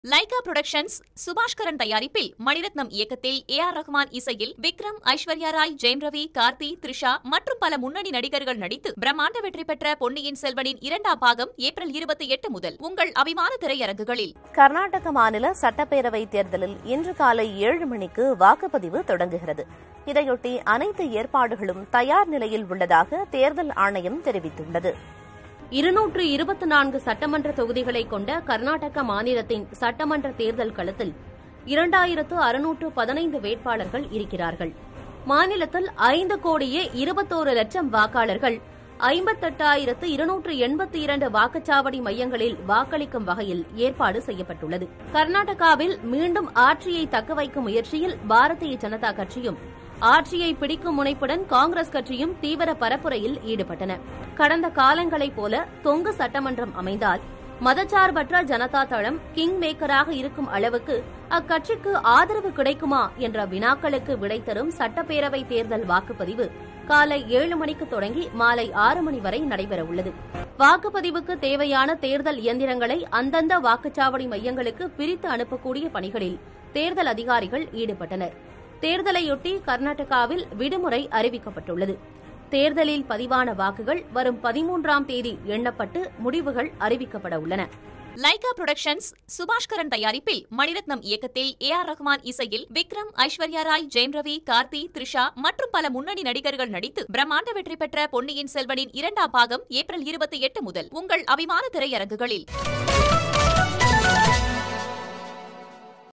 Lyca productions Subaskaran தயாரிப்பில் மணிரத்னம் இயக்கத்தில் A R Rahman இசையில் விக்ரம் ஐஸ்வர்யா ராய் ஜெயம் ரவி கார்த்தி த்ரிஷா மற்றும் பல முன்னணி நடிகர்கள் நடித்து பிரம்மாண்ட வெற்றி பெற்ற பொன்னியின் செல்வனின் இரண்டாம் பாகம் ஏப்ரல் இருபத்தி எட்டு முதல் உங்கள் அபிமான திரையரங்குகளில் கர்நாடக மாநில சட்டப்பேரவை தேர்தலில் இன்று காலை ஏழு மணிக்கு வாக்குப்பதிவு தொடங்குகிறது இதையொட்டி அனைத்து ஏற்பாடுகளும் தயார் நிலையில் உள்ளதாக தேர்தல் ஆணையம் தெரிவித்துள்ளது இருநூற்று இருபத்தி நான்கு சட்டமன்ற தொகுதிகளை கொண்ட கர்நாடக மாநிலத்தின் சட்டமன்ற தேர்தல் களத்தில் இரண்டாயிரத்து அறுநூற்று பதினைந்து வேட்பாளர்கள் இருக்கிறார்கள் மாநிலத்தில் ஐந்து கோடியே இருபத்தோரு லட்சம் வாக்காளர்கள் ஐம்பத்தெட்டாயிரத்து இருநூற்று எண்பத்தி இரண்டு வாக்குச்சாவடி மையங்களில் வாக்களிக்கும் வகையில் ஏற்பாடு செய்யப்பட்டுள்ளது கர்நாடகாவில் மீண்டும் ஆட்சியை தக்கவைக்கும் முயற்சியில் பாரதிய ஜனதா கட்சியும் ஆட்சியை பிடிக்கும் முனைப்புடன் காங்கிரஸ் கட்சியும் தீவிர பரப்புரையில் ஈடுபட்டன கடந்த காலங்களைப் போல தொங்கு சட்டமன்றம் அமைந்தால் மதச்சார்பற்ற ஜனதா தளம் கிங் மேக்கராக இருக்கும் அளவுக்கு அக்கட்சிக்கு ஆதரவு கிடைக்குமா என்ற வினாக்களுக்கு விடை தரும் சட்டப்பேரவை தேர்தல் வாக்குப்பதிவு காலை ஏழு மணிக்கு தொடங்கி மாலை ஆறு மணி வரை நடைபெறவுள்ளது வாக்குப்பதிவுக்கு தேவையான தேர்தல் இயந்திரங்களை அந்தந்த வாக்குச்சாவடி மையங்களுக்கு பிரித்து அனுப்பக்கூடிய பணிகளில் தேர்தல் அதிகாரிகள் ஈடுபட்டனர் தேர்தலையொட்டி கர்நாடகாவில் விடுமுறை அறிவிக்கப்பட்டுள்ளது தேர்தலில் பதிவான வாக்குகள் வரும் பதிமூன்றாம் தேதி எண்ணப்பட்டு முடிவுகள் அறிவிக்கப்பட உள்ளன லைகா புரொடக்ஷன்ஸ் சுபாஷ்கரன் தயாரிப்பில் மணிரத்னம் இயக்கத்தில் ஏ ஆர் ரஹ்மான் இசையில் விக்ரம் ஐஸ்வர்யா ராய் ஜெயம் ரவி கார்த்தி த்ரிஷா மற்றும் பல முன்னணி நடிகர்கள் நடித்து பிரம்மாண்ட வெற்றி பெற்ற பொன்னியின் செல்வனின் இரண்டாம் பாகம் ஏப்ரல் இருபத்தி எட்டு முதல் உங்கள் அபிமான திரையரங்குகளில்